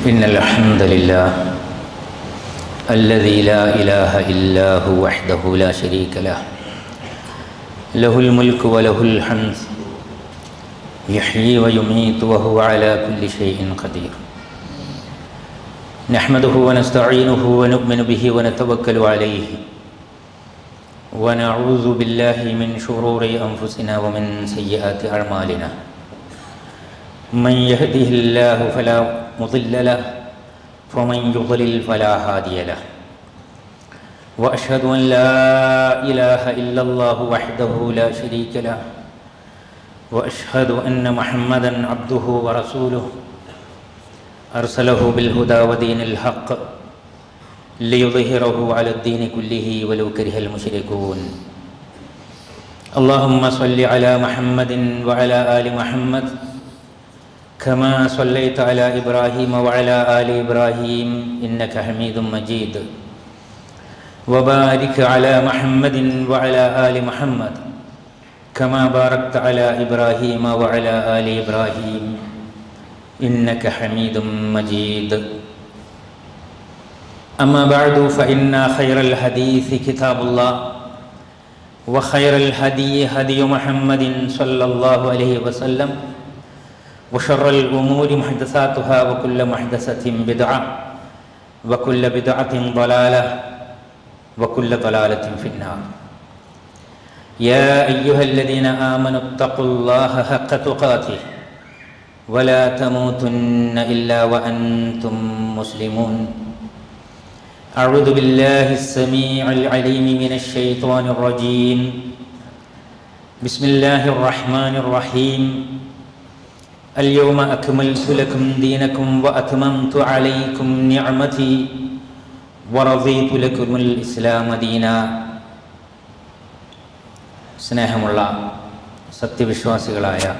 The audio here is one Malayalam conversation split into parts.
إن الحمد لله الذي لا إله إلا هو وحده لا شريك له له الملك وله الحمد يحيي ويميت وهو على كل شيء قدير نحمده ونستعينه ونؤمن به ونتوكل عليه ونعوذ بالله من شرور أنفسنا ومن سيئات أعمالنا من يهده الله فلا مضل له ومن يضلل فلا هادي له واشهد ان لا اله الا الله وحده لا شريك له واشهد ان محمدا عبده ورسوله ارسله بالهدى ودين الحق ليظهره على الدين كله ولو كره المشركون اللهم صل على محمد وعلى ال محمد كما صليت على ابراهيم وعلى ال ابراهيم انك حميد مجيد وبارك على محمد وعلى ال محمد كما باركت على ابراهيم وعلى ال ابراهيم انك حميد مجيد اما بعد فان خير الحديث كتاب الله وخير الهدي هدي محمد صلى الله عليه وسلم وشر الأمور محدثاتها وكل محدثة بدعة وكل بدعة ضلالة وكل ضلالة في النار يا أيها الذين آمنوا اتقوا الله حق تقاته ولا تموتن إلا وأنتم مسلمون أعوذ بالله السميع العليم من الشيطان الرجيم بسم الله الرحمن الرحيم اليوم أكملت لكم دينكم وأتممت عليكم نعمتي ورضيت لكم الإسلام دينا സ്നേഹമുള്ള സത്യവിശ്വാസികളായ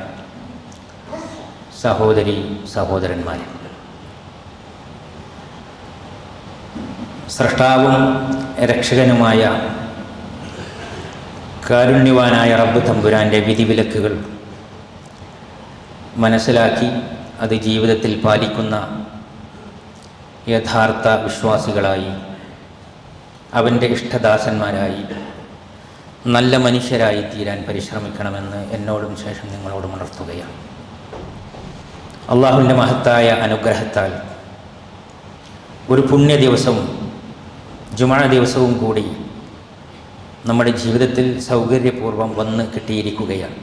സഹോദരി സഹോദരന്മാരെ സൃഷ്ടാവും രക്ഷകനുമായ കാരുണ്യവാനായ റബ്ബ് തമ്പുരാൻ്റെ വിധിവിലക്കുകൾ മനസ്സിലാക്കി അത് ജീവിതത്തിൽ പാലിക്കുന്ന യഥാർത്ഥ വിശ്വാസികളായി അവൻ്റെ ഇഷ്ടദാസന്മാരായി നല്ല മനുഷ്യരായി തീരാൻ പരിശ്രമിക്കണമെന്ന് എന്നോടും ശേഷം നിങ്ങളോടും ഉണർത്തുകയാണ് അള്ളാഹുവിൻ്റെ മഹത്തായ അനുഗ്രഹത്താൽ ഒരു പുണ്യ ദിവസവും ജുമാ ദിവസവും കൂടി നമ്മുടെ ജീവിതത്തിൽ സൗകര്യപൂർവ്വം വന്ന് കിട്ടിയിരിക്കുകയാണ്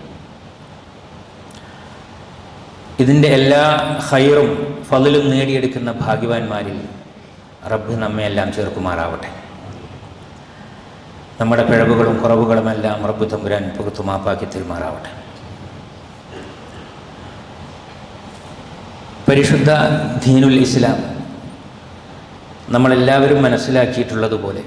ഇതിൻ്റെ എല്ലാ ഹൈറും ഫതിലും നേടിയെടുക്കുന്ന ഭാഗ്യവാന്മാരിൽ റബ്ബ് നമ്മെ എല്ലാം ചേർക്കുമാറാവട്ടെ നമ്മുടെ പിഴവുകളും കുറവുകളുമെല്ലാം റബ്ബ് തമ്പുരാൻ പുറത്തു മാപ്പാക്കി തീരുമാറാവട്ടെ പരിശുദ്ധ ദീനുൽ ഇസ്ലാം നമ്മളെല്ലാവരും മനസ്സിലാക്കിയിട്ടുള്ളതുപോലെ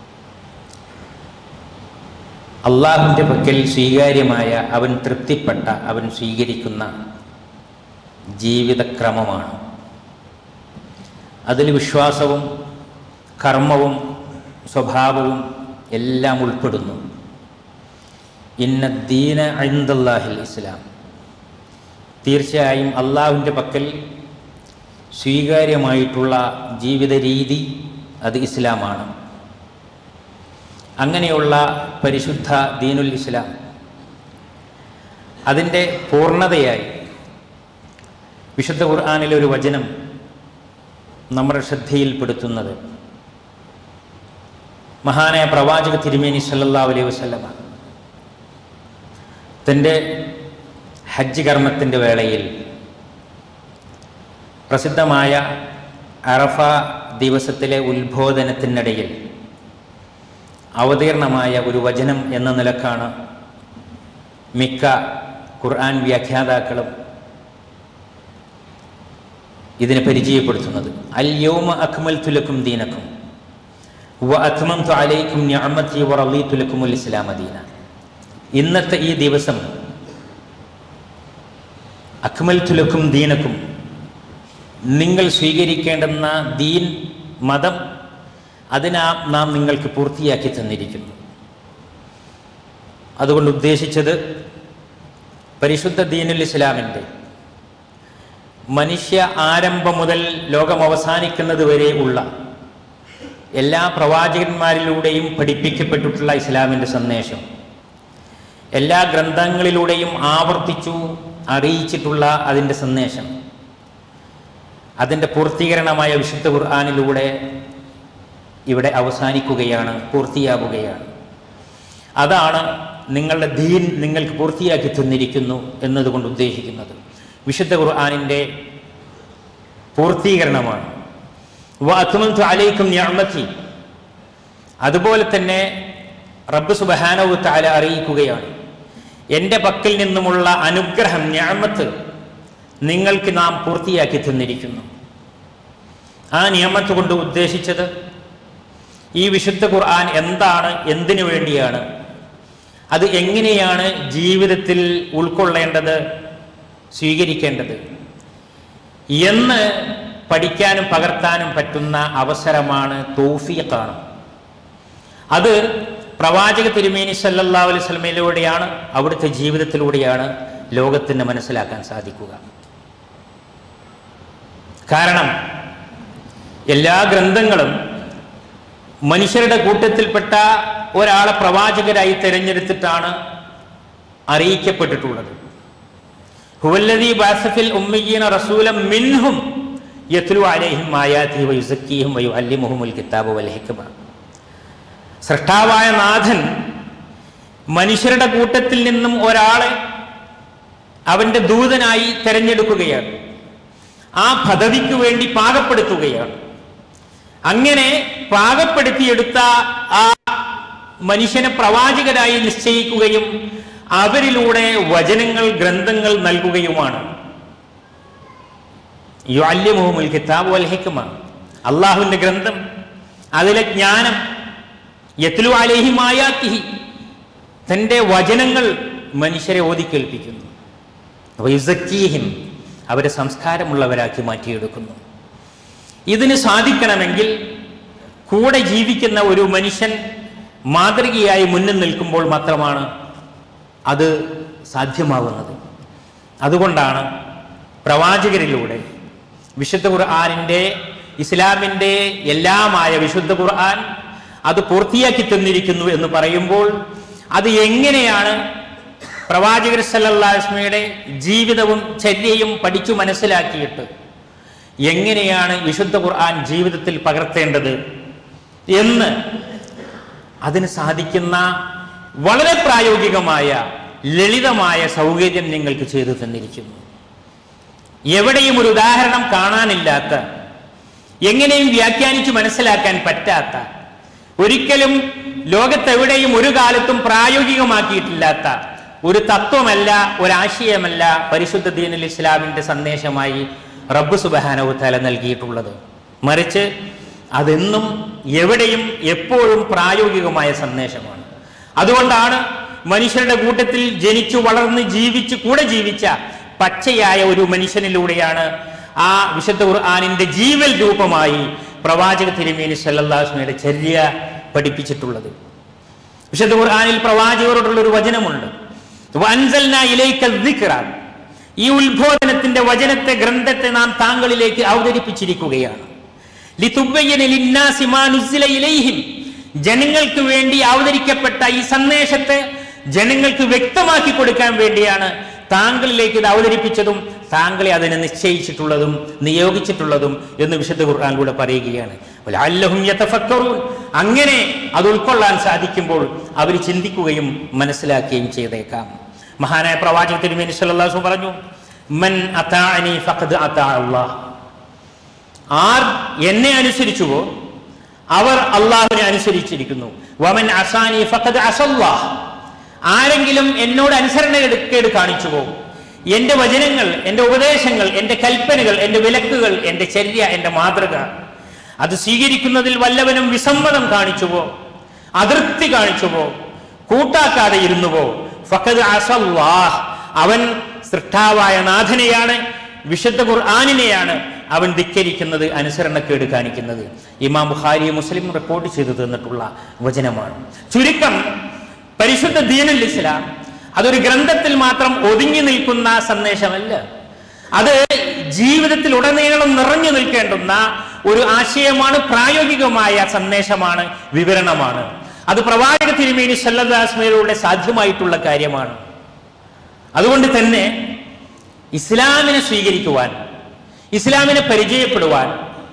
അള്ളാഹുവിൻ്റെ പക്കൽ സ്വീകാര്യമായ അവൻ തൃപ്തിപ്പെട്ട അവൻ സ്വീകരിക്കുന്ന ജീവിതക്രമമാണ് അതിൽ വിശ്വാസവും കർമ്മവും സ്വഭാവവും എല്ലാം ഉൾപ്പെടുന്നു ഇന്ന ദീന അഴിന്തല്ലാഹിൽ ഇസ്ലാം തീർച്ചയായും അള്ളാഹുവിൻ്റെ പക്കൽ സ്വീകാര്യമായിട്ടുള്ള ജീവിത രീതി അത് ഇസ്ലാമാണ് അങ്ങനെയുള്ള പരിശുദ്ധ ദീനുൽ ഇസ്ലാം അതിൻ്റെ പൂർണ്ണതയായി വിശുദ്ധ ഖുർആാനിലെ ഒരു വചനം നമ്മുടെ ശ്രദ്ധയിൽപ്പെടുത്തുന്നത് മഹാനായ പ്രവാചക തിരുമേനി സല്ലാ അലൈഹി വസ്ലമ തൻ്റെ ഹജ്ജ് കർമ്മത്തിൻ്റെ വേളയിൽ പ്രസിദ്ധമായ അറഫ ദിവസത്തിലെ ഉത്ബോധനത്തിനിടയിൽ അവതീർണമായ ഒരു വചനം എന്ന നിലക്കാണ് മിക്ക ഖുർആൻ വ്യാഖ്യാതാക്കളും ഇതിനെ പരിചയപ്പെടുത്തുന്നത് അൽ യോമ അക്മൽ തുലക്കും ദീനക്കും വ അത്മം അലൈക്കും ഞാമത്തി വറലി തുലക്കുമുൽ ഇസ്ലാമ ദീന ഇന്നത്തെ ഈ ദിവസം അക്മൽ തുലക്കും ദീനക്കും നിങ്ങൾ സ്വീകരിക്കേണ്ടുന്ന ദീൻ മതം അതിനാ നാം നിങ്ങൾക്ക് പൂർത്തിയാക്കി തന്നിരിക്കുന്നു അതുകൊണ്ട് ഉദ്ദേശിച്ചത് പരിശുദ്ധ ദീനുൽ ഇസ്ലാമിൻ്റെ മനുഷ്യ ആരംഭം മുതൽ ലോകം അവസാനിക്കുന്നത് വരെ ഉള്ള എല്ലാ പ്രവാചകന്മാരിലൂടെയും പഠിപ്പിക്കപ്പെട്ടിട്ടുള്ള ഇസ്ലാമിൻ്റെ സന്ദേശം എല്ലാ ഗ്രന്ഥങ്ങളിലൂടെയും ആവർത്തിച്ചു അറിയിച്ചിട്ടുള്ള അതിൻ്റെ സന്ദേശം അതിൻ്റെ പൂർത്തീകരണമായ വിശുദ്ധ ഖുർആാനിലൂടെ ഇവിടെ അവസാനിക്കുകയാണ് പൂർത്തിയാവുകയാണ് അതാണ് നിങ്ങളുടെ ദീൻ നിങ്ങൾക്ക് പൂർത്തിയാക്കി തന്നിരിക്കുന്നു എന്നതുകൊണ്ട് ഉദ്ദേശിക്കുന്നത് വിശുദ്ധ ഖുർആാനിൻ്റെ പൂർത്തീകരണമാണ് വാത്തുമന്തു അലൈക്കും ഞാമത്തി അതുപോലെ തന്നെ റബ്ബ് സുബഹാനവു താല അറിയിക്കുകയാണ് എൻ്റെ പക്കൽ നിന്നുമുള്ള അനുഗ്രഹം ഞാമത്ത് നിങ്ങൾക്ക് നാം പൂർത്തിയാക്കി തന്നിരിക്കുന്നു ആ നിയമത്ത് കൊണ്ട് ഉദ്ദേശിച്ചത് ഈ വിശുദ്ധ ഖുർആൻ എന്താണ് എന്തിനു വേണ്ടിയാണ് അത് എങ്ങനെയാണ് ജീവിതത്തിൽ ഉൾക്കൊള്ളേണ്ടത് സ്വീകരിക്കേണ്ടത് എന്ന് പഠിക്കാനും പകർത്താനും പറ്റുന്ന അവസരമാണ് തൗഫീഖാണ് അത് പ്രവാചക തിരുമേനി സല്ലല്ലാ അലൈഹി സ്വലമയിലൂടെയാണ് അവിടുത്തെ ജീവിതത്തിലൂടെയാണ് ലോകത്തിന് മനസ്സിലാക്കാൻ സാധിക്കുക കാരണം എല്ലാ ഗ്രന്ഥങ്ങളും മനുഷ്യരുടെ കൂട്ടത്തിൽപ്പെട്ട ഒരാളെ പ്രവാചകരായി തിരഞ്ഞെടുത്തിട്ടാണ് അറിയിക്കപ്പെട്ടിട്ടുള്ളത് ഹുവല്ലദീ ബാസഫിൽ ഉമ്മയ്യീന റസൂലം മിൻഹും യത്ലു അലൈഹിം ആയാതി വയുസക്കീഹും വയു അല്ലിമുഹുമുൽ കിതാബ് വൽ ഹിക്മ സൃഷ്ടാവായ നാഥൻ മനുഷ്യരുടെ കൂട്ടത്തിൽ നിന്നും ഒരാളെ അവന്റെ ദൂതനായി തെരഞ്ഞെടുക്കുകയാണ് ആ പദവിക്ക് വേണ്ടി പാകപ്പെടുത്തുകയാണ് അങ്ങനെ പാകപ്പെടുത്തിയെടുത്ത ആ മനുഷ്യനെ പ്രവാചകരായി നിശ്ചയിക്കുകയും അവരിലൂടെ വചനങ്ങൾ ഗ്രന്ഥങ്ങൾ നൽകുകയുമാണ് യുഅല്ലിമുഹുമുൽ കിതാബ് വൽ ഹിക്മ അള്ളാഹുവിന്റെ ഗ്രന്ഥം അതിലെ ജ്ഞാനം യത്ലു അലൈഹിം ആയാത്തിഹി തൻ്റെ വചനങ്ങൾ മനുഷ്യരെ ഓതിക്കേൽപ്പിക്കുന്നു വയുസക്കീഹിം അവരെ സംസ്കാരമുള്ളവരാക്കി മാറ്റിയെടുക്കുന്നു ഇതിന് സാധിക്കണമെങ്കിൽ കൂടെ ജീവിക്കുന്ന ഒരു മനുഷ്യൻ മാതൃകയായി മുന്നിൽ നിൽക്കുമ്പോൾ മാത്രമാണ് അത് സാധ്യമാകുന്നത് അതുകൊണ്ടാണ് പ്രവാചകരിലൂടെ വിശുദ്ധ ഖുർആാനിൻ്റെ ഇസ്ലാമിൻ്റെ എല്ലാമായ വിശുദ്ധ ഖുർആൻ അത് പൂർത്തിയാക്കി തന്നിരിക്കുന്നു എന്ന് പറയുമ്പോൾ അത് എങ്ങനെയാണ് പ്രവാചകർ സല്ലാസ്മയുടെ ജീവിതവും ചര്യയും പഠിച്ചു മനസ്സിലാക്കിയിട്ട് എങ്ങനെയാണ് വിശുദ്ധ ഖുർആൻ ജീവിതത്തിൽ പകർത്തേണ്ടത് എന്ന് അതിന് സാധിക്കുന്ന വളരെ പ്രായോഗികമായ ലളിതമായ സൗകര്യം നിങ്ങൾക്ക് ചെയ്തു തന്നിരിക്കുന്നു എവിടെയും ഒരു ഉദാഹരണം കാണാനില്ലാത്ത എങ്ങനെയും വ്യാഖ്യാനിച്ച് മനസ്സിലാക്കാൻ പറ്റാത്ത ഒരിക്കലും ലോകത്തെവിടെയും ഒരു കാലത്തും പ്രായോഗികമാക്കിയിട്ടില്ലാത്ത ഒരു തത്വമല്ല ഒരാശയമല്ല പരിശുദ്ധ ദീനുൽ ഇസ്ലാമിന്റെ സന്ദേശമായി റബ്ബ് സുബഹാനവു തല നൽകിയിട്ടുള്ളത് മറിച്ച് അതെന്നും എവിടെയും എപ്പോഴും പ്രായോഗികമായ സന്ദേശമാണ് അതുകൊണ്ടാണ് മനുഷ്യരുടെ കൂട്ടത്തിൽ ജനിച്ചു വളർന്ന് ജീവിച്ച് കൂടെ ജീവിച്ച പച്ചയായ ഒരു മനുഷ്യനിലൂടെയാണ് ആ വിശുദ്ധ ഖുർആാനിന്റെ ജീവൽ രൂപമായി പ്രവാചക തിരുമേനി സല്ലാസ്മയുടെ ചര്യ പഠിപ്പിച്ചിട്ടുള്ളത് വിശുദ്ധ ഖുർആാനിൽ പ്രവാചകരോടുള്ള ഒരു വചനമുണ്ട് വൻസൽന ഇലൈക ദിക്റ. ഈ ഉത്ബോധനത്തിന്റെ വചനത്തെ ഗ്രന്ഥത്തെ നാം താങ്കളിലേക്ക് അവതരിപ്പിച്ചിരിക്കുകയാണ് ലിതുബയ്യന ലിന്നാസി മാ നുസ്സില ഇലൈഹിം. ജനങ്ങൾക്ക് വേണ്ടി അവതരിക്കപ്പെട്ട ഈ സന്ദേശത്തെ ജനങ്ങൾക്ക് വ്യക്തമാക്കി കൊടുക്കാൻ വേണ്ടിയാണ് താങ്കളിലേക്ക് ഇത് അവതരിപ്പിച്ചതും താങ്കളെ അതിനെ നിശ്ചയിച്ചിട്ടുള്ളതും നിയോഗിച്ചിട്ടുള്ളതും എന്ന് വിശുദ്ധ ഖുർആാനിലൂടെ പറയുകയാണ് ലഅല്ലഹും യതഫക്കറൂൻ. അങ്ങനെ അത് ഉൾക്കൊള്ളാൻ സാധിക്കുമ്പോൾ അവർ ചിന്തിക്കുകയും മനസ്സിലാക്കുകയും ചെയ്തേക്കാം മഹാനായ പ്രവാചക തിരുമേനി സല്ലല്ലാഹു അലൈഹി വസല്ലം പറഞ്ഞു മൻ അതാഅനി ഫഖദ് അതാ അല്ലാഹ് ആർ എന്നെ അനുസരിച്ചുവോ അവർ അള്ളാഹുവിനെ അനുസരിച്ചിരിക്കുന്നു വമൻ അസാനി ഫഖദ് അസല്ലാഹ് ആരെങ്കിലും എന്നോട് അനുസരണക്കേട് കാണിച്ചുവോ എന്റെ വചനങ്ങൾ എന്റെ ഉപദേശങ്ങൾ എന്റെ കൽപ്പനകൾ എന്റെ വിലക്കുകൾ എന്റെ ചര്യ എന്റെ മാതൃക അത് സ്വീകരിക്കുന്നതിൽ വല്ലവനും വിസമ്മതം കാണിച്ചുവോ അതൃപ്തി കാണിച്ചുവോ കൂട്ടാക്കാതെ ഇരുന്നുവോ ഫഖദ് അസല്ലാഹ് അവൻ സൃഷ്ടാവായ നാഥനെയാണ് വിശുദ്ധ ഖുർആാനിനെയാണ് അവൻ ധിക്കരിക്കുന്നത് അനുസരണക്കേട് കാണിക്കുന്നത് ഇമാം ബുഖാരി മുസ്ലിം റിപ്പോർട്ട് ചെയ്തു തന്നിട്ടുള്ള വചനമാണ് ചുരുക്കം പരിശുദ്ധ ദീനുൽ ഇസ്ലാം അതൊരു ഗ്രന്ഥത്തിൽ മാത്രം ഒതുങ്ങി നിൽക്കുന്ന സന്ദേശമല്ല അത് ജീവിതത്തിൽ ഉടനീളം നിറഞ്ഞു നിൽക്കേണ്ടുന്ന ഒരു ആശയമാണ് പ്രായോഗികമായ സന്ദേശമാണ് വിവരണമാണ് അത് പ്രവാചക തിരുമേനി സല്ലദാസ്മയിലൂടെ സാധ്യമായിട്ടുള്ള കാര്യമാണ് അതുകൊണ്ട് തന്നെ ഇസ്ലാമിനെ സ്വീകരിക്കുവാൻ ഇസ്ലാമിനെ പരിചയപ്പെടുവാൻ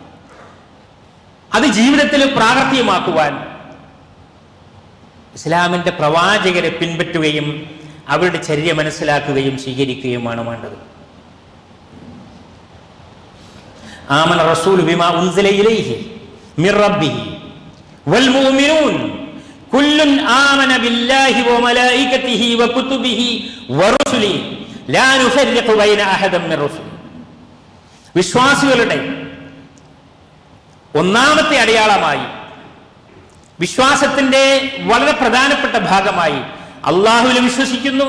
അത് ജീവിതത്തിൽ പ്രാവർത്തികമാക്കുവാൻ ഇസ്ലാമിന്റെ പ്രവാചകരെ പിൻപറ്റുകയും അവരുടെ ചര്യ മനസ്സിലാക്കുകയും സ്വീകരിക്കുകയുമാണ് വേണ്ടത് ആമന റസൂൽ ബിമാ ഉൻസില ഇലൈഹി മിർ റബ്ബിഹി വൽ മുഅ്മിനൂൻ കുല്ലുൻ ആമന ബില്ലാഹി വമലായികതിഹി വകുതുബിഹി വറുസുലിഹി ലാ നുഫർരിഖു ബൈന അഹദൻ മിർ റസുൽ വിശ്വാസികളുടെ ഒന്നാമത്തെ അടയാളമായി വിശ്വാസത്തിന്റെ വളരെ പ്രധാനപ്പെട്ട ഭാഗമായി അള്ളാഹുവിൽ വിശ്വസിക്കുന്നു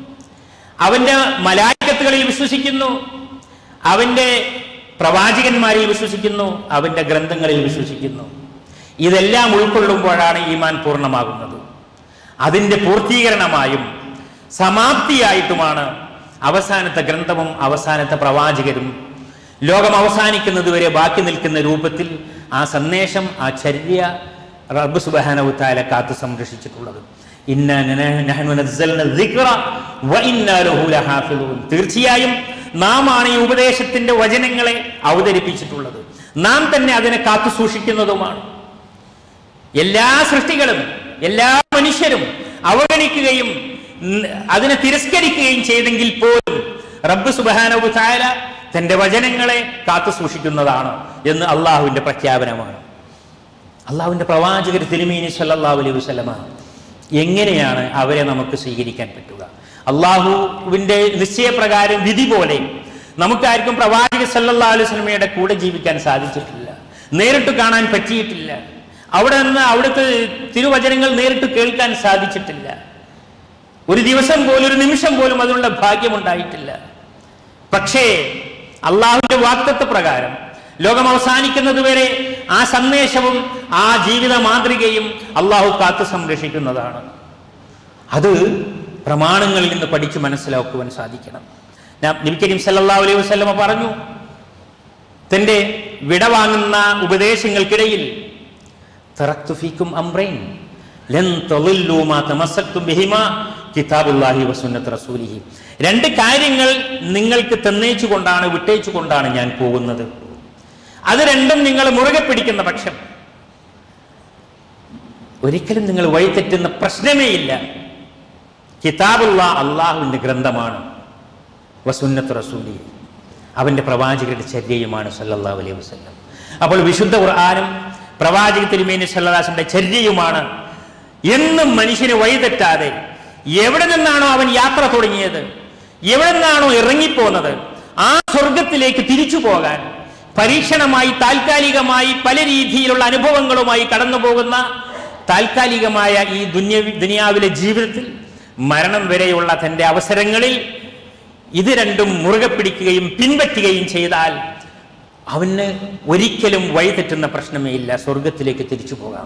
അവന്റെ മലായക്കത്തുകളിൽ വിശ്വസിക്കുന്നു അവന്റെ പ്രവാചകന്മാരിൽ വിശ്വസിക്കുന്നു അവന്റെ ഗ്രന്ഥങ്ങളിൽ വിശ്വസിക്കുന്നു ഇതെല്ലാം ഉൾക്കൊള്ളുമ്പോഴാണ് ഈമാൻ പൂർണ്ണമാകുന്നത് അതിന്റെ പൂർത്തീകരണമായും സമാപ്തിയായിട്ടുമാണ് അവസാനത്തെ ഗ്രന്ഥവും അവസാനത്തെ പ്രവാചകരും ലോകം അവസാനിക്കുന്നത് വരെ ബാക്കി നിൽക്കുന്ന രൂപത്തിൽ ആ സന്ദേശം ആ ചര്യ റബ്ബ് സുബാനവുത്താല കാത്തു സംരക്ഷിച്ചിട്ടുള്ളത് ഇന്ന നന- നഹ്നു നസ്സൽന ദിക്റ വ ഇന്നാ ലഹു ലഹാഫിളൂൻ. തീർച്ചയായും നാം ആണ് ഈ ഉപദേശത്തിന്റെ വചനങ്ങളെ അവതരിപ്പിച്ചിട്ടുള്ളത് നാം തന്നെ അതിനെ കാത്തു സൂക്ഷിക്കുന്നതുമാണ് എല്ലാ സൃഷ്ടികളും എല്ലാ മനുഷ്യരും അവഗണിക്കുകയും ഉം, അതിനെ തിരസ്കരിക്കുകയും ചെയ്തെങ്കിൽ പോലും റബ്ബ് സുബാനബു താല തന്റെ വചനങ്ങളെ കാത്തു സൂക്ഷിക്കുന്നതാണ് എന്ന് അള്ളാഹുവിന്റെ പ്രഖ്യാപനമാണ് അള്ളാഹുവിന്റെ പ്രവാചകർ തിരുമീനി സല്ലല്ലാഹു അലൈഹി വസല്ലമ എങ്ങനെയാണ് അവരെ നമുക്ക് സ്വീകരിക്കാൻ പറ്റുക അള്ളാഹുവിന്റെ നിശ്ചയപ്രകാരം വിധി പോലെ നമുക്കാർക്കും പ്രവാചക സല്ലല്ലാഹു അലൈഹി വസല്ലമയുടെ കൂടെ ജീവിക്കാൻ സാധിച്ചിട്ടില്ല നേരിട്ട് കാണാൻ പറ്റിയിട്ടില്ല അവിടെ നിന്ന് അവിടുത്തെ തിരുവചനങ്ങൾ നേരിട്ട് കേൾക്കാൻ സാധിച്ചിട്ടില്ല ഒരു ദിവസം പോലും ഒരു നിമിഷം പോലും അതിനുള്ള ഭാഗ്യമുണ്ടായിട്ടില്ല പക്ഷേ അള്ളാഹുവിന്റെ വാക്തത്വ പ്രകാരം ലോകം അവസാനിക്കുന്നത് വരെ ആ സന്ദേശവും ആ ജീവിത മാതൃകയും അള്ളാഹു കാത്തു സംരക്ഷിക്കുന്നതാണ് അത് പ്രമാണങ്ങളിൽ നിന്ന് പഠിച്ച് മനസ്സിലാക്കുവാൻ സാധിക്കണം ഞാൻ നബി കരീം സല്ലല്ലാഹു അലൈഹി വസല്ലമ പറഞ്ഞു തന്റെ വിടവാങ്ങുന്ന ഉപദേശങ്ങൾക്കിടയിൽ തറക്തു ഫീക്കും അംറൈൻ ലൻ തളില്ലൂ മാ തമസ്സക്തും ബിഹിമാ കിതാബുല്ലാഹി വസുന്നത്ത് റസൂലിഹി രണ്ട് കാര്യങ്ങൾ നിങ്ങൾക്ക് തന്നേച്ചു കൊണ്ടാണ് വിട്ടേച്ചു കൊണ്ടാണ് ഞാൻ പോകുന്നത് അത് രണ്ടും നിങ്ങൾ മുറുകെ പിടിക്കുന്ന പക്ഷം ഒരിക്കലും നിങ്ങൾ വഴിതെറ്റുന്ന പ്രശ്നമേ ഇല്ല കിതാബുള്ള അള്ളാഹുവിന്റെ ഗ്രന്ഥമാണ് വസുന്നത്ത് റസൂലി അവന്റെ പ്രവാചകരുടെ ചര്യയുമാണ് സല്ലല്ലാഹു അലൈഹി വസല്ലം അപ്പോൾ വിശുദ്ധ ഖുർആാനും പ്രവാചക തിരുമേനി സല്ലല്ലാസിന്റെ ചര്യയുമാണ് എന്നും മനുഷ്യന് വഴിതെറ്റാതെ എവിടെ നിന്നാണോ അവൻ യാത്ര തുടങ്ങിയത് എവിടെ നിന്നാണോ ഇറങ്ങിപ്പോന്നത് ആ സ്വർഗത്തിലേക്ക് തിരിച്ചു പോകാൻ പരീക്ഷണമായി താൽക്കാലികമായി പല രീതിയിലുള്ള അനുഭവങ്ങളുമായി കടന്നു പോകുന്ന താൽക്കാലികമായ ഈ ദുന്യ ദുനിയാവിലെ ജീവിതത്തിൽ മരണം വരെയുള്ള തന്റെ അവസരങ്ങളിൽ ഇത് രണ്ടും മുറുകെ പിടിക്കുകയും പിൻപറ്റുകയും ചെയ്താൽ അവന് ഒരിക്കലും വഴിതെറ്റുന്ന പ്രശ്നമേ ഇല്ല സ്വർഗത്തിലേക്ക് തിരിച്ചു പോകാം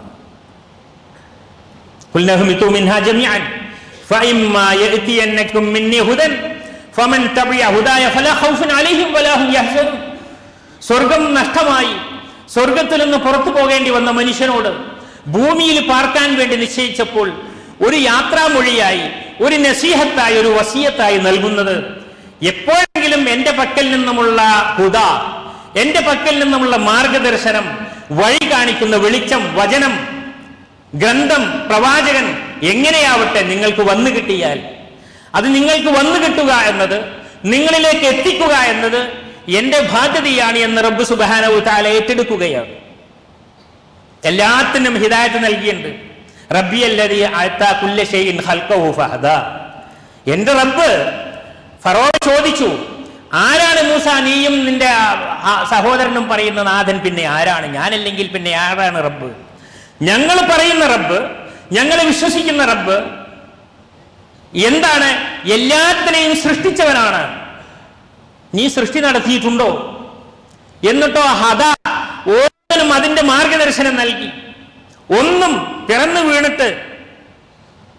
قل اهبطوا منها جميعا فإما يأتينكم مني هدى فمن تبع هداي فلا خوف عليهم ولا هم يحزنون സ്വർഗം നഷ്ടമായി സ്വർഗത്തിൽ നിന്ന് പുറത്തു പോകേണ്ടി വന്ന മനുഷ്യനോട് ഭൂമിയിൽ പാർക്കാൻ വേണ്ടി നിശ്ചയിച്ചപ്പോൾ ഒരു യാത്രാമൊഴിയായി ഒരു നസീഹത്തായി ഒരു വസീയത്തായി നൽകുന്നത് എപ്പോഴെങ്കിലും എന്റെ പക്കൽ നിന്നുമുള്ള ഹുദ എന്റെ പക്കൽ നിന്നുമുള്ള മാർഗദർശനം വഴി കാണിക്കുന്ന വെളിച്ചം വചനം ഗ്രന്ഥം പ്രവാചകൻ എങ്ങനെയാവട്ടെ നിങ്ങൾക്ക് വന്നു കിട്ടിയാൽ അത് നിങ്ങൾക്ക് വന്നു കിട്ടുക എന്നത് നിങ്ങളിലേക്ക് എത്തിക്കുക എന്നത് എന്റെ ബാധ്യതയാണ് എന്ന് റബ്ബ് സുബാനവു താല ഏറ്റെടുക്കുകയാണ് എല്ലാത്തിനും ഹിദായത്ത് നൽകിയിട്ടുണ്ട് റബ്ബി അല്ലതി അഴ്ത്താ കുല്ല ഷെയ്ൻ ഹൽക്കഹു ഫഹദ എന്റെ റബ്ബ് ഫറോ ചോദിച്ചു ആരാണ് മൂസ നീയും നിന്റെ ആ- ആ സഹോദരനും പറയുന്ന നാഥൻ പിന്നെ ആരാണ് ഞാനല്ലെങ്കിൽ പിന്നെ ആരാണ് റബ്ബ് ഞങ്ങൾ പറയുന്ന റബ്ബ് ഞങ്ങൾ വിശ്വസിക്കുന്ന റബ്ബ് എന്താണ് എല്ലാത്തിനെയും സൃഷ്ടിച്ചവനാണ് നീ സൃഷ്ടി നടത്തിയിട്ടുണ്ടോ എന്നിട്ടോ ഹത ഓരോന്നിനും അതിന്റെ മാർഗദർശനം നൽകി ഒന്നും പിറന്നു വീണിട്ട്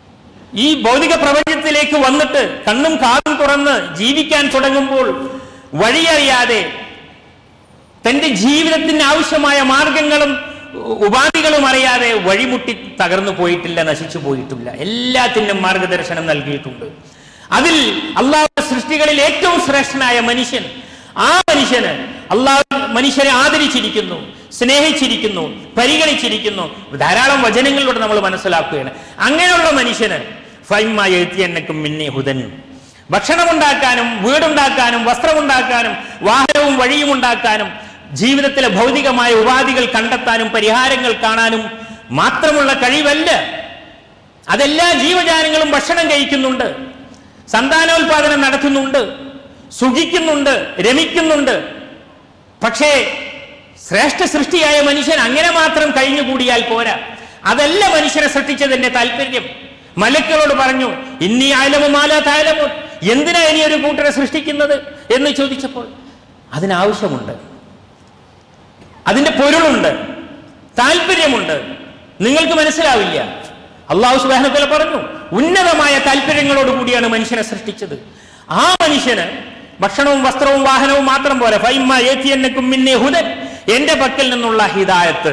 ഈ ഭൗതിക പ്രപഞ്ചത്തിലേക്ക് വന്നിട്ട് കണ്ണും കാതും തുറന്ന് ജീവിക്കാൻ തുടങ്ങുമ്പോൾ വഴിയറിയാതെ തന്റെ ജീവിതത്തിന് ആവശ്യമായ മാർഗങ്ങളും ഉ- ഉപാധികളും അറിയാതെ വഴിമുട്ടി തകർന്നു പോയിട്ടില്ല നശിച്ചു പോയിട്ടില്ല എല്ലാത്തിനും മാർഗദർശനം നൽകിയിട്ടുണ്ട് അതിൽ അള്ളാഹു സൃഷ്ടികളിൽ ഏറ്റവും ശ്രേഷ്ഠനായ മനുഷ്യൻ ആ മനുഷ്യന് അള്ളാഹു മനുഷ്യരെ ആദരിച്ചിരിക്കുന്നു സ്നേഹിച്ചിരിക്കുന്നു പരിഗണിച്ചിരിക്കുന്നു ധാരാളം വചനങ്ങളിലൂടെ നമ്മൾ മനസ്സിലാക്കുകയാണ് അങ്ങനെയുള്ള മനുഷ്യന് ഫൈമ എഴുത്തിയെന്നക്കും മിന്നെ ഹുദൻ ഭക്ഷണമുണ്ടാക്കാനും വീടുണ്ടാക്കാനും വസ്ത്രമുണ്ടാക്കാനും വാഹനവും വഴിയും ഉണ്ടാക്കാനും ജീവിതത്തിലെ ഭൗതികമായ ഉപാധികൾ കണ്ടെത്താനും പരിഹാരങ്ങൾ കാണാനും മാത്രമുള്ള കഴിവല്ല അതെല്ലാ ജീവജാലങ്ങളും ഭക്ഷണം കഴിക്കുന്നുണ്ട് സന്താനോൽപാദനം നടത്തുന്നുണ്ട് സുഖിക്കുന്നുണ്ട് രമിക്കുന്നുണ്ട് പക്ഷേ ശ്രേഷ്ഠ സൃഷ്ടിയായ മനുഷ്യൻ അങ്ങനെ മാത്രം കഴിഞ്ഞുകൂടിയാൽ പോരാ അതല്ല മനുഷ്യനെ സൃഷ്ടിച്ചതിന്റെ താല്പര്യം മലക്കളോട് പറഞ്ഞു ഇനി ആലമുമാല താലമോ എന്തിനാ ഇനി ഒരു കൂട്ടരെ സൃഷ്ടിക്കുന്നത് എന്ന് ചോദിച്ചപ്പോൾ അതിനാവശ്യമുണ്ട് അതിന്റെ പൊരുളുണ്ട് താല്പര്യമുണ്ട് നിങ്ങൾക്ക് മനസ്സിലാവില്ല അള്ളാഹു സുബാനത്തല പറഞ്ഞു ഉന്നതമായ താല്പര്യങ്ങളോട് കൂടിയാണ് മനുഷ്യനെ സൃഷ്ടിച്ചത് ആ മനുഷ്യന് ഭക്ഷണവും വസ്ത്രവും വാഹനവും മാത്രം പോരാ ഫൈമ ഏത്തിയന്നക്കും മിന്നെ ഹുദൻ എന്റെ പക്കൽ നിന്നുള്ള ഹിദായത്ത്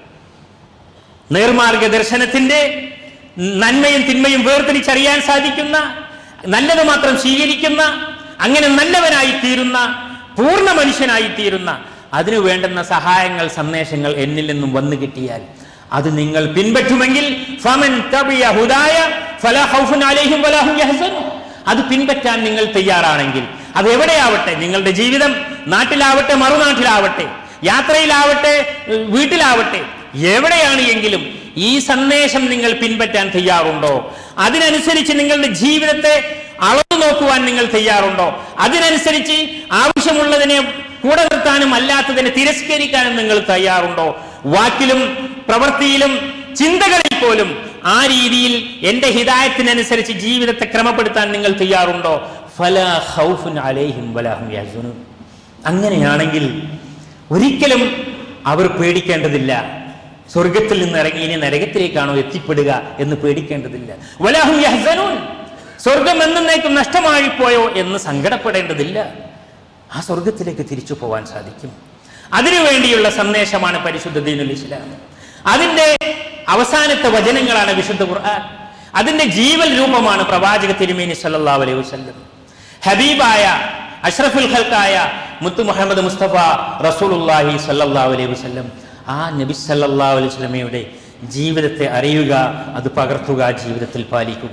നേർമാർഗ ദർശനത്തിന്റെ നന്മയും തിന്മയും വേർതിരിച്ചറിയാൻ സാധിക്കുന്ന നല്ലത് മാത്രം സ്വീകരിക്കുന്ന അങ്ങനെ നല്ലവനായി തീരുന്ന പൂർണ്ണ മനുഷ്യനായി തീരുന്ന അതിനു വേണ്ടുന്ന സഹായങ്ങൾ സന്ദേശങ്ങൾ എന്നിൽ നിന്നും വന്നു കിട്ടിയാൽ അത് നിങ്ങൾ പിൻപറ്റുമെങ്കിൽ ഫമൻ തബിയ ഹുദായ ഫലാ ഖൗഫുൻ അലൈഹിം വലാ ഹും യഹ്സനൂൻ. അത് പിൻപറ്റാൻ നിങ്ങൾ തയ്യാറാണെങ്കിൽ അത് എവിടെയാവട്ടെ നിങ്ങളുടെ ജീവിതം നാട്ടിലാവട്ടെ മറുനാട്ടിലാവട്ടെ യാത്രയിലാവട്ടെ ഏഹ് വീട്ടിലാവട്ടെ എവിടെയാണ് എങ്കിലും ഈ സന്ദേശം നിങ്ങൾ പിൻപറ്റാൻ തയ്യാറുണ്ടോ അതിനനുസരിച്ച് നിങ്ങളുടെ ജീവിതത്തെ അളന്നു നോക്കുവാൻ നിങ്ങൾ തയ്യാറുണ്ടോ അതിനനുസരിച്ച് ആവശ്യമുള്ളതിനെ കൂടെ നിർത്താനും അല്ലാത്തതിനെ തിരസ്കരിക്കാനും നിങ്ങൾ തയ്യാറുണ്ടോ വാക്കിലും പ്രവൃത്തിയിലും ചിന്തകളിൽ പോലും ആ രീതിയിൽ എന്റെ ഹിതായത്തിനനുസരിച്ച് ജീവിതത്തെ ക്രമപ്പെടുത്താൻ നിങ്ങൾ തയ്യാറുണ്ടോ ഫലാ ഖൗഫുൻ അലൈഹിം വലാ ഹും യഹ്സനൂൻ. അങ്ങനെയാണെങ്കിൽ ഒരിക്കലും അവർ പേടിക്കേണ്ടതില്ല സ്വർഗത്തിൽ നിന്ന് ഇറങ്ങി ഇനി നരകത്തിലേക്കാണോ എത്തിപ്പെടുക എന്ന് പേടിക്കേണ്ടതില്ല വലാഹും യഹ്സനൂൻ. സ്വർഗം എന്നേക്കും നഷ്ടമായി പോയോ എന്ന് സങ്കടപ്പെടേണ്ടതില്ല ആ സ്വർഗത്തിലേക്ക് തിരിച്ചു പോവാൻ സാധിക്കും അതിനുവേണ്ടിയുള്ള സന്ദേശമാണ് പരിശുദ്ധ ദീനുൽ ഇസ്ലാം അതിന്റെ അവസാനത്തെ വചനങ്ങളാണ് വിശുദ്ധ ഖുർആൻ അതിന്റെ ജീവൽ രൂപമാണ് പ്രവാചക തിരുമേനി സല്ലല്ലാഹു അലൈഹി വസല്ലം ഹബീബായ അഷ്റഫുൽ ഖൽക്കായ മുത്തു മുഹമ്മദ് മുസ്തഫ റസൂലുള്ളാഹി സല്ലല്ലാഹു അലൈഹി വസല്ലം ആ നബി സല്ലല്ലാഹു അലൈഹി വസല്ലമയുടെ ജീവിതത്തെ അറിയുക അത് പകർത്തുക ജീവിതത്തിൽ പാലിക്കുക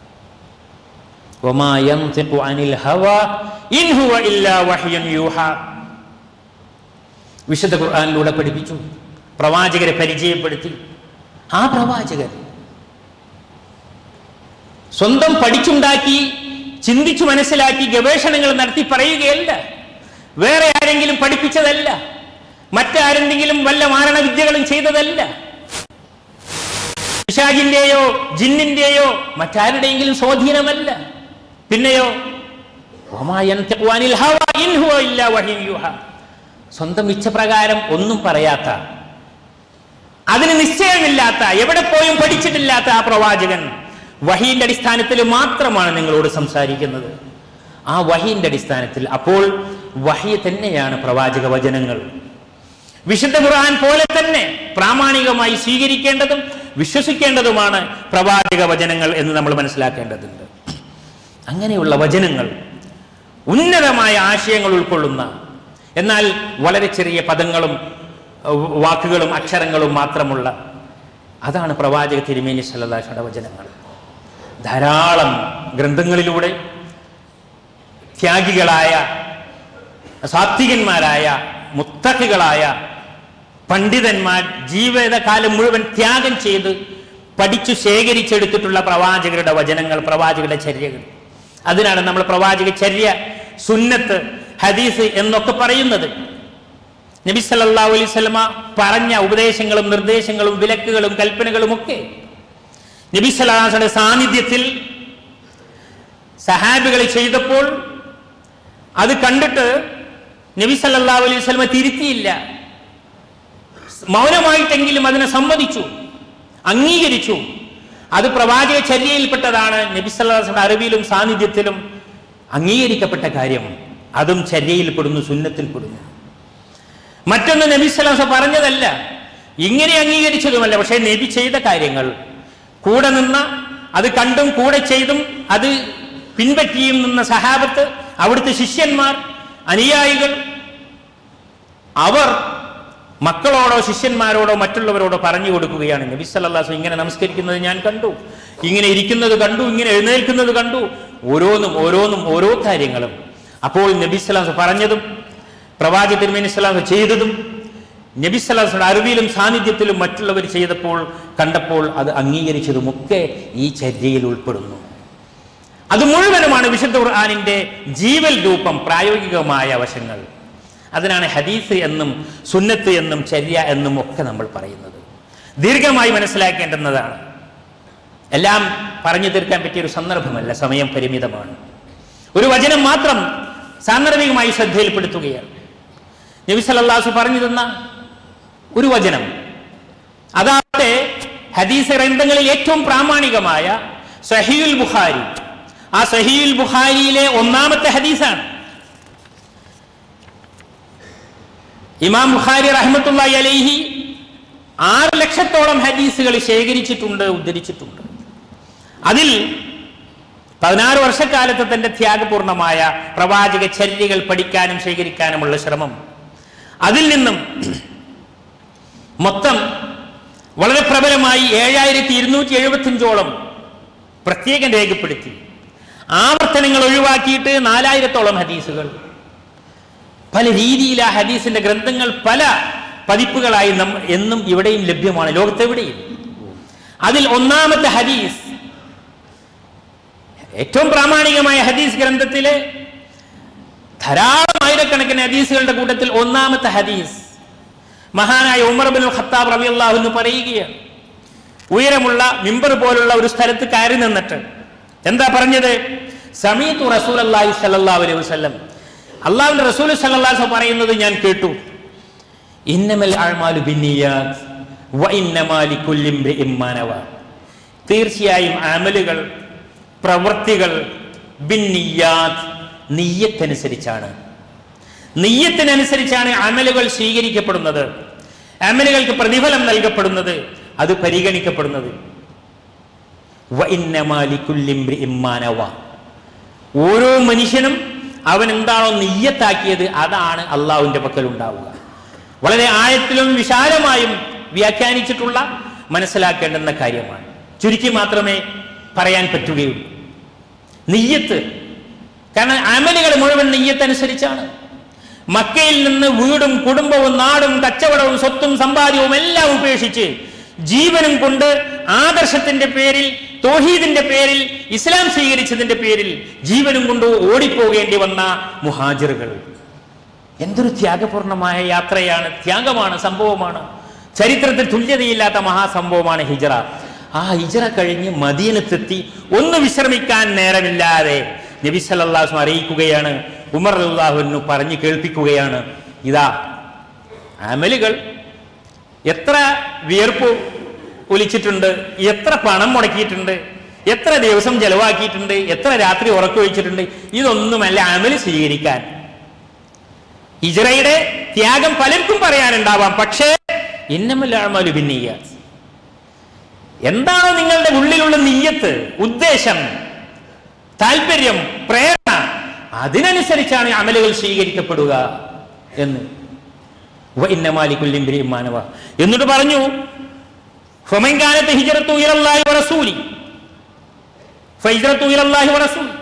വമാ യൻതിഖു അനിൽ ഹവാ ഇൻ ഹുവ ഇല്ലാ വഹ്യുൻ യൂഹാ വിശുദ്ധ ഖുർആനിലൂടെ പഠിപ്പിച്ചു പ്രവാചകരെ പരിചയപ്പെടുത്തി ആ പ്രവാചകർ സ്വന്തം പഠിച്ചുണ്ടാക്കി ചിന്തിച്ചു മനസ്സിലാക്കി ഗവേഷണങ്ങൾ നടത്തി പറയുകയല്ല വേറെ ആരെങ്കിലും പഠിപ്പിച്ചതല്ല മറ്റാരെന്തെങ്കിലും വല്ല മാരണവിദ്യകളും ചെയ്തതല്ല പിശാചിന്റെയോ ജിന്നിന്റെയോ മറ്റാരുടെയെങ്കിലും സ്വാധീനമല്ല പിന്നെയോ വമാ യൻതിഖു അനിൽ ഹവാ ഇൻ ഹുവ ഇല്ലാ വഹ്യുൻ യൂഹാ. സ്വന്തം ഇച്ഛപ്രകാരം ഒന്നും പറയാത്ത അതിന് നിശ്ചയമില്ലാത്ത എവിടെ പോയും പഠിച്ചിട്ടില്ലാത്ത ആ പ്രവാചകൻ വഹീന്റെ അടിസ്ഥാനത്തിൽ മാത്രമാണ് നിങ്ങളോട് സംസാരിക്കുന്നത് ആ വഹീന്റെ അടിസ്ഥാനത്തിൽ അപ്പോൾ വഹി തന്നെയാണ് പ്രവാചക വചനങ്ങൾ വിശുദ്ധ ഖുർആൻ പോലെ തന്നെ പ്രാമാണികമായി സ്വീകരിക്കേണ്ടതും വിശ്വസിക്കേണ്ടതുമാണ് പ്രവാചക വചനങ്ങൾ എന്ന് നമ്മൾ മനസ്സിലാക്കേണ്ടതുണ്ട് അങ്ങനെയുള്ള വചനങ്ങൾ ഉന്നതമായ ആശയങ്ങൾ ഉൾക്കൊള്ളുന്ന എന്നാൽ വളരെ ചെറിയ പദങ്ങളും ഏഹ്, വാക്കുകളും അക്ഷരങ്ങളും മാത്രമുള്ള അതാണ് പ്രവാചക തിരുമേനി സല്ലല്ലാഹുടെ വചനങ്ങൾ ധാരാളം ഗ്രന്ഥങ്ങളിലൂടെ ത്യാഗികളായ സാത്വികന്മാരായ മുത്തക്കികളായ പണ്ഡിതന്മാർ ജീവിതകാലം മുഴുവൻ ത്യാഗം ചെയ്ത് പഠിച്ചു ശേഖരിച്ചെടുത്തിട്ടുള്ള പ്രവാചകരുടെ വചനങ്ങൾ പ്രവാചകരുടെ ചര്യകൾ അതിനാണ് നമ്മൾ പ്രവാചക ചര്യ സുന്നത്ത് ഹദീസ് എന്നൊക്കെ പറയുന്നത് നബി സല്ലല്ലാഹു അലൈഹി വസല്ലമ പറഞ്ഞ ഉപദേശങ്ങളും നിർദ്ദേശങ്ങളും വിലക്കുകളും കൽപ്പനകളും ഒക്കെ നബി സല്ലാഹുടെ സാന്നിധ്യത്തിൽ സഹാബികൾ ചെയ്തപ്പോൾ അത് കണ്ടിട്ട് നബി സല്ലല്ലാഹു അലൈഹി വസല്ലമ തിരുത്തിയില്ല മൗനമായിട്ടെങ്കിലും അതിനെ സമ്മതിച്ചു അംഗീകരിച്ചു അത് പ്രവാചക ചര്യയിൽപ്പെട്ടതാണ് നബി സല്ലല്ലാഹു അലൈഹി വസല്ലമയുടെ അറിവിലും സാന്നിധ്യത്തിലും അംഗീകരിക്കപ്പെട്ട കാര്യം അതും ചര്യയിൽപ്പെടുന്നു സുന്നത്തിൽപ്പെടുന്നു മറ്റൊന്ന് നബി സ്വലാസ പറഞ്ഞതല്ല ഇങ്ങനെ അംഗീകരിച്ചതുമല്ല പക്ഷേ നബി ചെയ്ത കാര്യങ്ങൾ കൂടെ നിന്ന അത് കണ്ടും കൂടെ ചെയ്തും അത് പിൻപറ്റിയും നിന്ന സഹാബത്ത് അവിടുത്തെ ശിഷ്യന്മാർ അനുയായികൾ അവർ മക്കളോടോ ശിഷ്യന്മാരോടോ മറ്റുള്ളവരോടോ പറഞ്ഞു കൊടുക്കുകയാണ് നബി സല്ലല്ലാഹു ഇങ്ങനെ നമസ്കരിക്കുന്നത് ഞാൻ കണ്ടു ഇങ്ങനെ ഇരിക്കുന്നത് കണ്ടു ഇങ്ങനെ എഴുന്നേൽക്കുന്നത് കണ്ടു ഓരോന്നും ഓരോന്നും ഓരോ കാര്യങ്ങളും അപ്പോൾ നബി സല്ലല്ലാഹു പറഞ്ഞതും പ്രവാചക തിരുമേനി സല്ലല്ലാഹു ചെയ്തതും നബി സല്ലല്ലാഹുയുടെ അറിവിലും സാന്നിധ്യത്തിലും മറ്റുള്ളവർ ചെയ്തപ്പോൾ കണ്ടപ്പോൾ അത് അംഗീകരിച്ചതുമൊക്കെ ഈ ചര്യയിൽ ഉൾപ്പെടുന്നു അത് മുഴുവനുമാണ് വിശുദ്ധ ഖുർആാനിന്റെ ജീവൽ രൂപം പ്രായോഗികമായ വശങ്ങൾ അതിനാണ് ഹദീസ് എന്നും സുന്നത്ത് എന്നും ചര്യ എന്നും ഒക്കെ നമ്മൾ പറയുന്നത് ദീർഘമായി മനസ്സിലാക്കേണ്ടുന്നതാണ് എല്ലാം പറഞ്ഞു തീർക്കാൻ പറ്റിയ ഒരു സന്ദർഭമല്ല സമയം പരിമിതമാണ് ഒരു വചനം മാത്രം സാന്ദർഭികമായി ശ്രദ്ധയിൽപ്പെടുത്തുകയാണ് നബി സല്ലല്ലാഹു പറഞ്ഞു തന്ന ഒരു വചനം അതാകട്ടെ ഹദീസ് ഗ്രന്ഥങ്ങളിൽ ഏറ്റവും പ്രാമാണികമായ സഹീൽ ബുഖാരി ആ സഹീൽ ബുഖാരിയിലെ ഒന്നാമത്തെ ഹദീസാണ് ഇമാം ബുഖാരി റഹ്മത്തുള്ളാഹി അലൈഹി ആറ് ലക്ഷത്തോളം ഹദീസുകൾ ശേഖരിച്ചിട്ടുണ്ട് ഉദ്ധരിച്ചിട്ടുണ്ട് അതിൽ പതിനാറ് വർഷക്കാലത്ത് തന്റെ ത്യാഗപൂർണമായ പ്രവാചക ചര്യകൾ പഠിക്കാനും ശേഖരിക്കാനുമുള്ള ശ്രമം അതിൽ നിന്നും മൊത്തം വളരെ പ്രബലമായി ഏഴായിരത്തി ഇരുന്നൂറ്റി എഴുപത്തിയഞ്ചോളം പ്രത്യേകം രേഖപ്പെടുത്തി ആവർത്തനങ്ങൾ ഒഴിവാക്കിയിട്ട് നാലായിരത്തോളം ഹദീസുകൾ പല രീതിയിൽ ആ ഹദീസിന്റെ ഗ്രന്ഥങ്ങൾ പല പതിപ്പുകളായി നം എന്നും ഇവിടെയും ലഭ്യമാണ് ലോകത്തെവിടെയും അതിൽ ഒന്നാമത്തെ ഹദീസ് ഏറ്റവും പ്രാമാണികമായ ഹദീസ് ഗ്രന്ഥത്തിലെ ധാരാളം ആയിരക്കണക്കിന് ഹദീസുകളുടെ കൂട്ടത്തിൽ ഒന്നാമത്തെ ഹദീസ് മഹാനായ ഉമർ ബിൻ ഖത്താബ് റബി അള്ളാഹു എന്ന് പറയുകയാണ് ഉയരമുള്ള മിമ്പർ പോലുള്ള ഒരു സ്ഥലത്ത് കയറി നിന്നിട്ട് എന്താ പറഞ്ഞത് സമീത്തു റസൂൽ അള്ളാഹി സല്ലാ അലൈഹി വസ്ലം അള്ളാഹുവിന്റെ റസൂൽ സല്ലാഹു പറയുന്നത് ഞാൻ കേട്ടു ഇന്നമൽ അഴ്മാലു ബിന്നിയാത്ത് വ ഇന്നമാലി കുല്ലിം ഇമ്മാനവ തീർച്ചയായും അമലുകൾ പ്രവൃത്തികൾ ബിന്നിയാത്ത് നീയത്തനുസരിച്ചാണ് നീയത്തിനനുസരിച്ചാണ് അമലുകൾ സ്വീകരിക്കപ്പെടുന്നത് അമലുകൾക്ക് പ്രതിഫലം നൽകപ്പെടുന്നത് അത് പരിഗണിക്കപ്പെടുന്നത് വ ഇന്നമാലി കുല്ലിം ഇമ്മാനവ ഓരോ മനുഷ്യനും അവൻ എന്താണോ നെയ്യത്താക്കിയത് അതാണ് അള്ളാഹുവിന്റെ പക്കൽ ഉണ്ടാവുക വളരെ ആഴത്തിലും വിശാലമായും വ്യാഖ്യാനിച്ചിട്ടുള്ള മനസ്സിലാക്കേണ്ടുന്ന കാര്യമാണ് ചുരുക്കി മാത്രമേ പറയാൻ പറ്റുകയുള്ളൂ നെയ്യത്ത് കാരണം അമലുകൾ മുഴുവൻ നെയ്യത്തനുസരിച്ചാണ് മക്കയിൽ നിന്ന് വീടും കുടുംബവും നാടും കച്ചവടവും സ്വത്തും സമ്പാദ്യവും എല്ലാം ഉപേക്ഷിച്ച് ജീവനും കൊണ്ട് ആദർശത്തിന്റെ പേരിൽ തോഹീദിന്റെ പേരിൽ ഇസ്ലാം സ്വീകരിച്ചതിന്റെ പേരിൽ ജീവനും കൊണ്ട് ഓടിപ്പോകേണ്ടി വന്ന മുഹാജിറുകൾ എന്തൊരു ത്യാഗപൂർണമായ യാത്രയാണ് ത്യാഗമാണ് സംഭവമാണ് ചരിത്രത്തിൽ തുല്യതയില്ലാത്ത മഹാസംഭവമാണ് ഹിജറ ആ ഹിജറ കഴിഞ്ഞ് മദീനത്തെത്തി ഒന്ന് വിശ്രമിക്കാൻ നേരമില്ലാതെ നബി സല്ലല്ലാഹു അറിയിക്കുകയാണ് ഉമർ അള്ളാഹുവിനു പറഞ്ഞു കേൾപ്പിക്കുകയാണ് ഇതാ അമലുകൾ എത്ര വിയർപ്പ് ഒലിച്ചിട്ടുണ്ട് എത്ര പണം മുടക്കിയിട്ടുണ്ട് എത്ര ദിവസം ചെലവാക്കിയിട്ടുണ്ട് എത്ര രാത്രി ഉറക്കൊഴിച്ചിട്ടുണ്ട് ഇതൊന്നുമല്ല അമല് സ്വീകരിക്കാൻ ഇജ്രയുടെ ത്യാഗം പലർക്കും പറയാനുണ്ടാവാം പക്ഷേ ഇന്നമല്ലാമലു ഭിന്നീയ എന്താണോ നിങ്ങളുടെ ഉള്ളിലുള്ള നീയത്ത് ഉദ്ദേശം താല്പര്യം പ്രേരണ അതിനനുസരിച്ചാണ് അമലുകൾ സ്വീകരിക്കപ്പെടുക എന്ന് ഇന്നമാലിക്കുല്ലിംബിരി മാനവ എന്നിട്ട് പറഞ്ഞു ഫമൻകാലത്ത് ഹിജറത്തു ഇലല്ലാഹി വറസൂലി ഫഹിജറത്തു ഇലല്ലാഹി വറസൂലി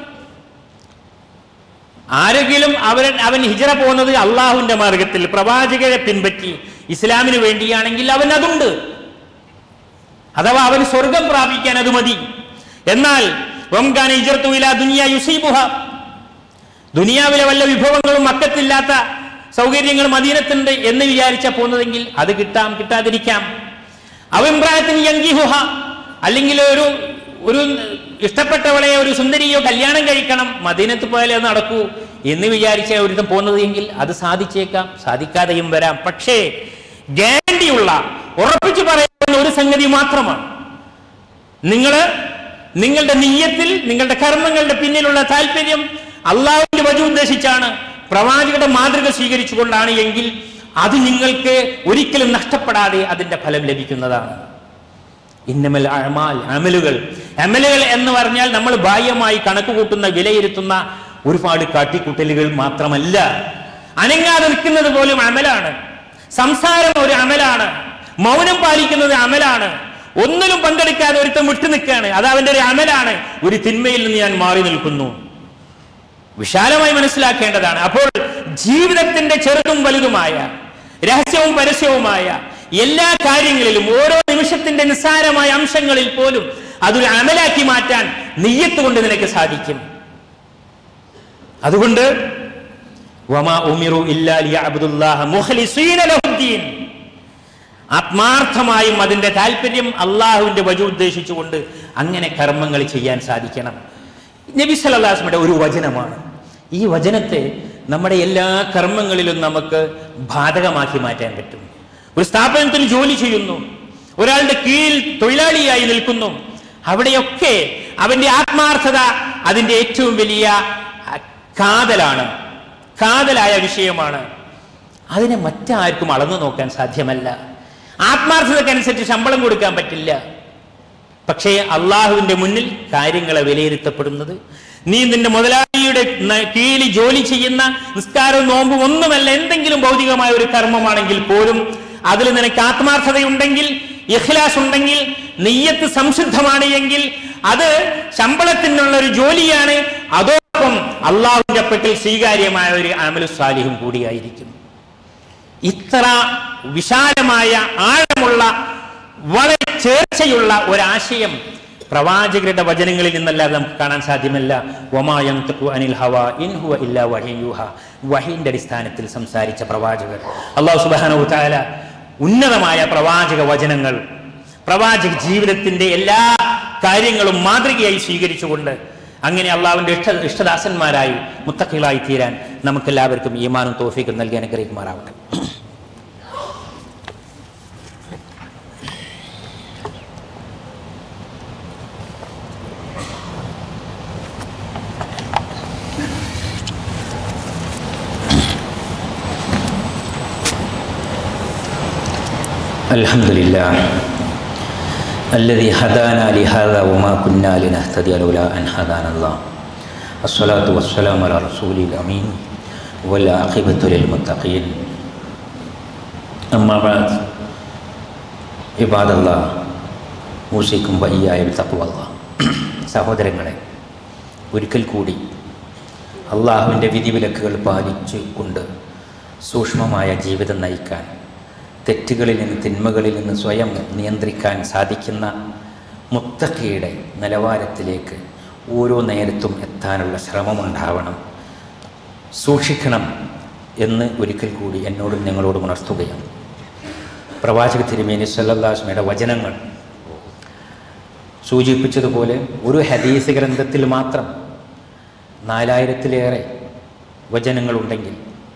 ആരെങ്കിലും അവൻ അവൻ ഹിജറ പോകുന്നത് അള്ളാഹുവിന്റെ മാർഗത്തിൽ പ്രവാചകരെ പിൻപറ്റി ഇസ്ലാമിന് വേണ്ടിയാണെങ്കിൽ അവൻ അതുണ്ട് അഥവാ അവൻ സ്വർഗം പ്രാപിക്കാൻ അത് മതി എന്നാൽ വംകാന ഹിജറത്തു ഇലാ ദുനിയ യുസീബുഹ ദുനിയാവിലെ വല്ല വിഭവങ്ങളും മക്കത്തില്ലാത്ത സൗകര്യങ്ങൾ മദീനത്തുണ്ട് എന്ന് വിചാരിച്ച പോകുന്നതെങ്കിൽ അത് കിട്ടാം കിട്ടാതിരിക്കാം അഭിപ്രായത്തിന് യങ്കിഹുഹ അല്ലെങ്കിൽ ഒരു ഒരു ഇഷ്ടപ്പെട്ടവളെ ഒരു സുന്ദരിയോ കല്യാണം കഴിക്കണം മദീനത്ത് പോയാലേ അത് നടക്കൂ എന്ന് വിചാരിച്ച ഒരുത്തം പോകുന്നത് എങ്കിൽ അത് സാധിച്ചേക്കാം സാധിക്കാതെയും വരാം പക്ഷേ ഗ്യാരണ്ടിയുള്ള ഉറപ്പിച്ചു പറയുന്ന ഒരു സംഗതി മാത്രമാണ് നിങ്ങൾ നിങ്ങളുടെ നീയത്തിൽ നിങ്ങളുടെ കർമ്മങ്ങളുടെ പിന്നിലുള്ള താല്പര്യം അള്ളാഹുവിന്റെ വജു ഉദ്ദേശിച്ചാണ് പ്രവാചകരുടെ മാതൃക സ്വീകരിച്ചുകൊണ്ടാണ് എങ്കിൽ അത് നിങ്ങൾക്ക് ഒരിക്കലും നഷ്ടപ്പെടാതെ അതിന്റെ ഫലം ലഭിക്കുന്നതാണ് ഇന്നമൽ അമാൽ അമലുകൾ അമലുകൾ എന്ന് പറഞ്ഞാൽ നമ്മൾ ബാഹ്യമായി കണക്ക് കൂട്ടുന്ന വിലയിരുത്തുന്ന ഒരുപാട് കാട്ടിക്കൂട്ടലുകൾ മാത്രമല്ല അനങ്ങാതെ നിൽക്കുന്നത് പോലും അമലാണ് സംസാരം ഒരു അമലാണ് മൗനം പാലിക്കുന്നത് അമലാണ് ഒന്നിലും പങ്കെടുക്കാതെ ഒരുത്തം വിട്ടു നിൽക്കുകയാണ് അത് അവന്റെ ഒരു അമലാണ് ഒരു തിന്മയിൽ നിന്ന് ഞാൻ മാറി നിൽക്കുന്നു വിശാലമായി മനസ്സിലാക്കേണ്ടതാണ് അപ്പോൾ ജീവിതത്തിന്റെ ചെറുതും വലുതുമായ രഹസ്യവും പരസ്യവുമായ എല്ലാ കാര്യങ്ങളിലും ഓരോ നിമിഷത്തിന്റെ നിസ്സാരമായ അംശങ്ങളിൽ പോലും അതൊരു അമലാക്കി മാറ്റാൻ നെയ്യത്ത് കൊണ്ട് നിനക്ക് സാധിക്കും അതുകൊണ്ട് വമാ ഉമിറു ഇല്ലാ ലിയഅബ്ദുല്ലാഹ മുഖ്ലിസീന ലഹുദ്ദീൻ ആത്മാർത്ഥമായും അതിന്റെ താല്പര്യം അള്ളാഹുവിന്റെ വജു ഉദ്ദേശിച്ചുകൊണ്ട് അങ്ങനെ കർമ്മങ്ങൾ ചെയ്യാൻ സാധിക്കണം നബി സല്ലാസ്മയുടെ ഒരു വചനമാണ് ഈ വചനത്തെ നമ്മുടെ എല്ലാ കർമ്മങ്ങളിലും നമുക്ക് ബാധകമാക്കി മാറ്റാൻ പറ്റും ഒരു സ്ഥാപനത്തിൽ ജോലി ചെയ്യുന്നു ഒരാളുടെ കീഴിൽ തൊഴിലാളിയായി നിൽക്കുന്നു അവിടെയൊക്കെ അവന്റെ ആത്മാർത്ഥത അതിന്റെ ഏറ്റവും വലിയ അഹ്, കാതലാണ് കാതലായ വിഷയമാണ് അതിനെ മറ്റാർക്കും അളന്നു നോക്കാൻ സാധ്യമല്ല ആത്മാർത്ഥതക്കനുസരിച്ച് ശമ്പളം കൊടുക്കാൻ പറ്റില്ല പക്ഷേ അള്ളാഹുവിന്റെ മുന്നിൽ കാര്യങ്ങളെ വിലയിരുത്തപ്പെടുന്നത് നീ നിന്റെ മുതലാളിയുടെ ന- കീഴിൽ ജോലി ചെയ്യുന്ന നിസ്കാരവും നോമ്പും ഒന്നുമല്ല എന്തെങ്കിലും ഭൗതികമായ ഒരു കർമ്മമാണെങ്കിൽ പോലും അതിൽ നിനക്ക് ആത്മാർത്ഥതയുണ്ടെങ്കിൽ ഇഖ്ലാസ് ഉണ്ടെങ്കിൽ നെയ്യത്ത് സംശുദ്ധമാണ് എങ്കിൽ അത് ശമ്പളത്തിനുള്ള ഒരു ജോലിയാണ് അതോടൊപ്പം അള്ളാഹുവിന്റെ അപ്പത്തിൽ സ്വീകാര്യമായ ഒരു അമലു സാലിഹും കൂടിയായിരിക്കും ഇത്ര വിശാലമായ ആഴമുള്ള വളരെ ചേർച്ചയുള്ള ഒരാശയം പ്രവാചകരുടെ വചനങ്ങളിൽ നിന്നല്ലാതെ നമുക്ക് കാണാൻ സാധ്യമല്ല ഒമായന്തു അനിൽ ഹവ ഇൻഹുവ ഇല്ല വഹിയുഹ വഹിന്റെ അടിസ്ഥാനത്തിൽ സംസാരിച്ച പ്രവാചകർ അള്ളാഹു സുബാനു താല ഉന്നതമായ പ്രവാചക വചനങ്ങൾ പ്രവാചക ജീവിതത്തിന്റെ എല്ലാ കാര്യങ്ങളും മാതൃകയായി സ്വീകരിച്ചുകൊണ്ട് അങ്ങനെ അള്ളാഹുവിന്റെ ഇഷ്ട ഇഷ്ടദാസന്മാരായി മുത്തക്കികളായി തീരാൻ നമുക്കെല്ലാവർക്കും ഈമാനും തോഫിക്കും നൽകി അനുഗ്രഹിക്കുമാറാവട്ടെ الحمد لله الذي هدانا لهذا وما كنا لنهتدي لولا أن هدانا الله الصلاة والسلام على رسول الأمين والعاقبة للمتقين أما بعد عباد الله മൂസിക്കും വയ്യായ തക്കുവല്ല സഹോദരങ്ങളെ ഒരിക്കൽ കൂടി അള്ളാഹുവിൻ്റെ വിധിവിലക്കുകൾ പാലിച്ചു കൊണ്ട് സൂക്ഷ്മമായ ജീവിതം നയിക്കാൻ തെറ്റുകളിൽ നിന്ന് തിന്മകളിൽ നിന്ന് സ്വയം നിയന്ത്രിക്കാൻ സാധിക്കുന്ന മുത്തക്കയുടെ നിലവാരത്തിലേക്ക് ഓരോ നേരത്തും എത്താനുള്ള ശ്രമമുണ്ടാവണം സൂക്ഷിക്കണം എന്ന് ഒരിക്കൽ കൂടി എന്നോടും ഞങ്ങളോടും ഉണർത്തുകയാണ് പ്രവാചക തിരുമേനി സല്ലാസ്മയുടെ വചനങ്ങൾ സൂചിപ്പിച്ചതുപോലെ ഒരു ഹദീസ് ഗ്രന്ഥത്തിൽ മാത്രം നാലായിരത്തിലേറെ വചനങ്ങളുണ്ടെങ്കിൽ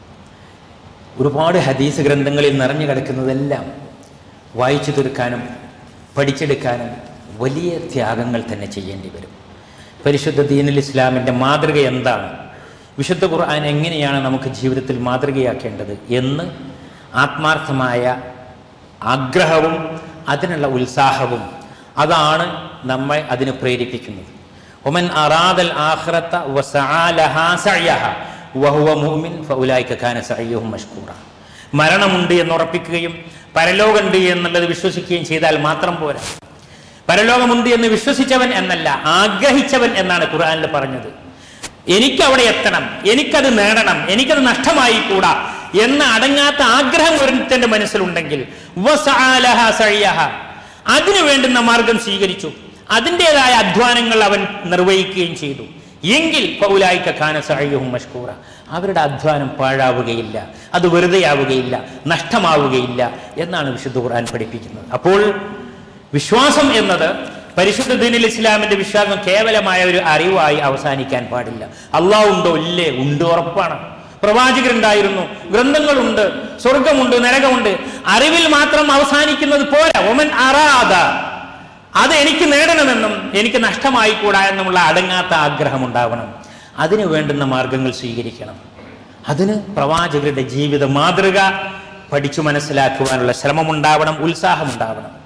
ഒരുപാട് ഹദീസ് ഗ്രന്ഥങ്ങളിൽ നിറഞ്ഞു കിടക്കുന്നതെല്ലാം വായിച്ചു തീർക്കാനും പഠിച്ചെടുക്കാനും വലിയ ത്യാഗങ്ങൾ തന്നെ ചെയ്യേണ്ടി വരും പരിശുദ്ധ ദീനുൽ ഇസ്ലാമിൻ്റെ മാതൃക എന്താണ് വിശുദ്ധ ഖുർആൻ എങ്ങനെയാണ് നമുക്ക് ജീവിതത്തിൽ മാതൃകയാക്കേണ്ടത് എന്ന് ആത്മാർത്ഥമായ ആഗ്രഹവും അതിനുള്ള ഉത്സാഹവും അതാണ് നമ്മെ അതിന് പ്രേരിപ്പിക്കുന്നത് ഒമൻ അറാദൽ ആഖിറത്ത വസആലഹാ സഅയഹ വഹുവ മുഅ്മിൻ ഫഉലൈക കാന സഅയ്യുഹും മഷ്കൂറ മരണമുണ്ട് എന്ന് ഉറപ്പിക്കുകയും പരലോകമുണ്ട് എന്നുള്ളത് വിശ്വസിക്കുകയും ചെയ്താൽ മാത്രം പോരാ പരലോകമുണ്ട് എന്ന് വിശ്വസിച്ചവൻ എന്നല്ല ആഗ്രഹിച്ചവൻ എന്നാണ് ഖുർആനിൽ പറഞ്ഞത് എനിക്ക് അവിടെ എത്തണം എനിക്കത് നേടണം എനിക്കത് നഷ്ടമായി കൂടാ എന്ന അടങ്ങാത്ത ആഗ്രഹം ഒരുത്തന്റെ മനസ്സിലുണ്ടെങ്കിൽ വസആലഹ സഅയഹ അതിനു വേണ്ടുന്ന മാർഗം സ്വീകരിച്ചു അതിൻ്റെതായ അധ്വാനങ്ങൾ അവൻ നിർവഹിക്കുകയും ചെയ്തു എങ്കിൽ പൗലായിക്ക ഖാന സഹയും മഷ്കൂറ അവരുടെ അധ്വാനം പാഴാവുകയില്ല അത് വെറുതെയാവുകയില്ല നഷ്ടമാവുകയില്ല എന്നാണ് വിശുദ്ധ ഖുർആൻ പഠിപ്പിക്കുന്നത് അപ്പോൾ വിശ്വാസം എന്നത് പരിശുദ്ധ ദീനുൽ ഇസ്ലാമിന്റെ വിശ്വാസം കേവലമായ ഒരു അറിവായി അവസാനിക്കാൻ പാടില്ല അള്ളാഹ് ഉണ്ടോ ഇല്ലേ ഉണ്ട് ഉറപ്പാണ് പ്രവാചകരുണ്ടായിരുന്നു ഗ്രന്ഥങ്ങളുണ്ട് സ്വർഗമുണ്ട് നരകമുണ്ട് അറിവിൽ മാത്രം അവസാനിക്കുന്നത് പോരാ ഒമൻ അറാദ അത് എനിക്ക് നേടണമെന്നും എനിക്ക് നഷ്ടമായി കൂടാ എന്നുമുള്ള അടങ്ങാത്ത ആഗ്രഹം ഉണ്ടാവണം അതിനു വേണ്ടുന്ന മാർഗങ്ങൾ സ്വീകരിക്കണം അതിന് പ്രവാചകരുടെ ജീവിത മാതൃക പഠിച്ചു മനസ്സിലാക്കുവാനുള്ള ശ്രമമുണ്ടാവണം ഉത്സാഹമുണ്ടാവണം